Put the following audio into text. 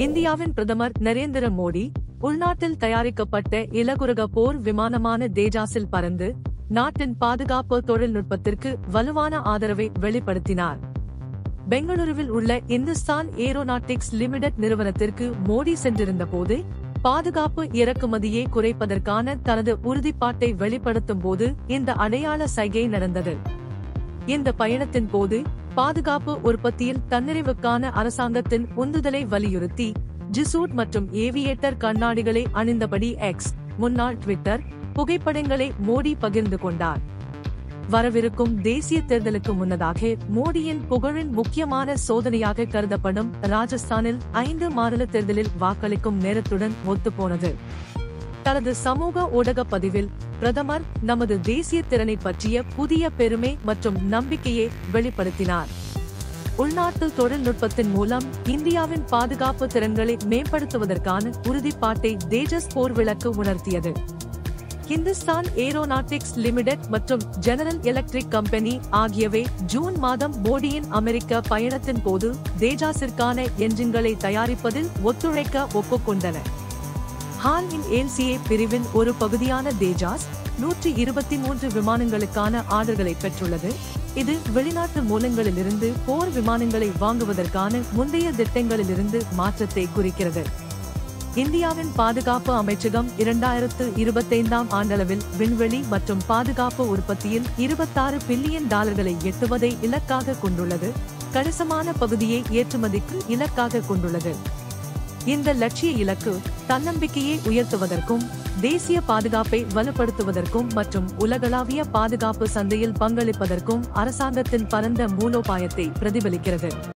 இந்தியாவின் பிரதமர் நரேந்திர மோடி உள்நாட்டில் தயாரிக்கப்பட்ட இலகுரக போர் விமானமான தேஜாஸில் பறந்து நாட்டின் பாதுகாப்பு தொழில்நுட்பத்திற்கு வலுவான ஆதரவை வெளிப்படுத்தினார் பெங்களூருவில் உள்ள இந்துஸ்தான் ஏரோநாட்டிக்ஸ் லிமிடெட் நிறுவனத்திற்கு மோடி சென்றிருந்த போது பாதுகாப்பு இறக்குமதியை குறைப்பதற்கான தனது உறுதிப்பாட்டை வெளிப்படுத்தும் போது இந்த அடையாள சைகை நடந்தது இந்த பயணத்தின் போது பாதுகாப்பு உற்பத்தியில் தன்னிறைவுக்கான அரசாங்கத்தின் உந்துதலை வலியுறுத்தி ஜிசூட் மற்றும் ஏவியேட்டர் கண்ணாடிகளை அணிந்தபடி எக்ஸ் முன்னாள் ட்விட்டர் புகைப்படங்களை மோடி பகிர்ந்து கொண்டார் வரவிருக்கும் தேசிய தேர்தலுக்கு முன்னதாக மோடியின் புகழின் முக்கியமான சோதனையாக கருதப்படும் ராஜஸ்தானில் ஐந்து மாநில தேர்தலில் வாக்களிக்கும் நேரத்துடன் ஒத்துப்போனது தனது சமூக ஊடக பதிவில் பிரதமர் நமது தேசிய திறனை பற்றிய புதிய பெருமை மற்றும் நம்பிக்கையை வெளிப்படுத்தினார் உள்நாட்டு தொழில்நுட்பத்தின் மூலம் இந்தியாவின் பாதுகாப்பு திறன்களை மேம்படுத்துவதற்கான உறுதிப்பாட்டை தேஜஸ் போர் விளக்கு உணர்த்தியது ஹிந்துஸ்தான் ஏரோநாட்டிக்ஸ் லிமிடெட் மற்றும் ஜெனரல் எலக்ட்ரிக் கம்பெனி ஆகியவை ஜூன் மாதம் மோடியின் அமெரிக்க பயணத்தின் போது தேஜாஸிற்கான என்ஜின்களை தயாரிப்பதில் ஒத்துழைக்க ஒப்புக்கொண்டன ஹால் இன் ஏல்சிஏ பிரிவின் ஒரு பகுதியான தேஜாஸ் நூற்றி இருபத்தி மூன்று விமானங்களுக்கான ஆர்டர்களை பெற்றுள்ளது இது வெளிநாட்டு மூலங்களிலிருந்து போர் விமானங்களை வாங்குவதற்கான முந்தைய திட்டங்களிலிருந்து மாற்றத்தை குறிக்கிறது இந்தியாவின் பாதுகாப்பு அமைச்சகம் இரண்டாயிரத்து இருபத்தைந்தாம் ஆண்டளவில் விண்வெளி மற்றும் பாதுகாப்பு உற்பத்தியில் இருபத்தாறு பில்லியன் டாலர்களை எட்டுவதை இலக்காக கொண்டுள்ளது கணிசமான பகுதியை ஏற்றுமதிக்கு இலக்காக கொண்டுள்ளது இந்த லட்சிய இலக்கு தன்னம்பிக்கையை உயர்த்துவதற்கும் தேசிய பாதுகாப்பை வலுப்படுத்துவதற்கும் மற்றும் உலகளாவிய பாதுகாப்பு சந்தையில் பங்களிப்பதற்கும் அரசாங்கத்தின் பரந்த மூலோபாயத்தை பிரதிபலிக்கிறது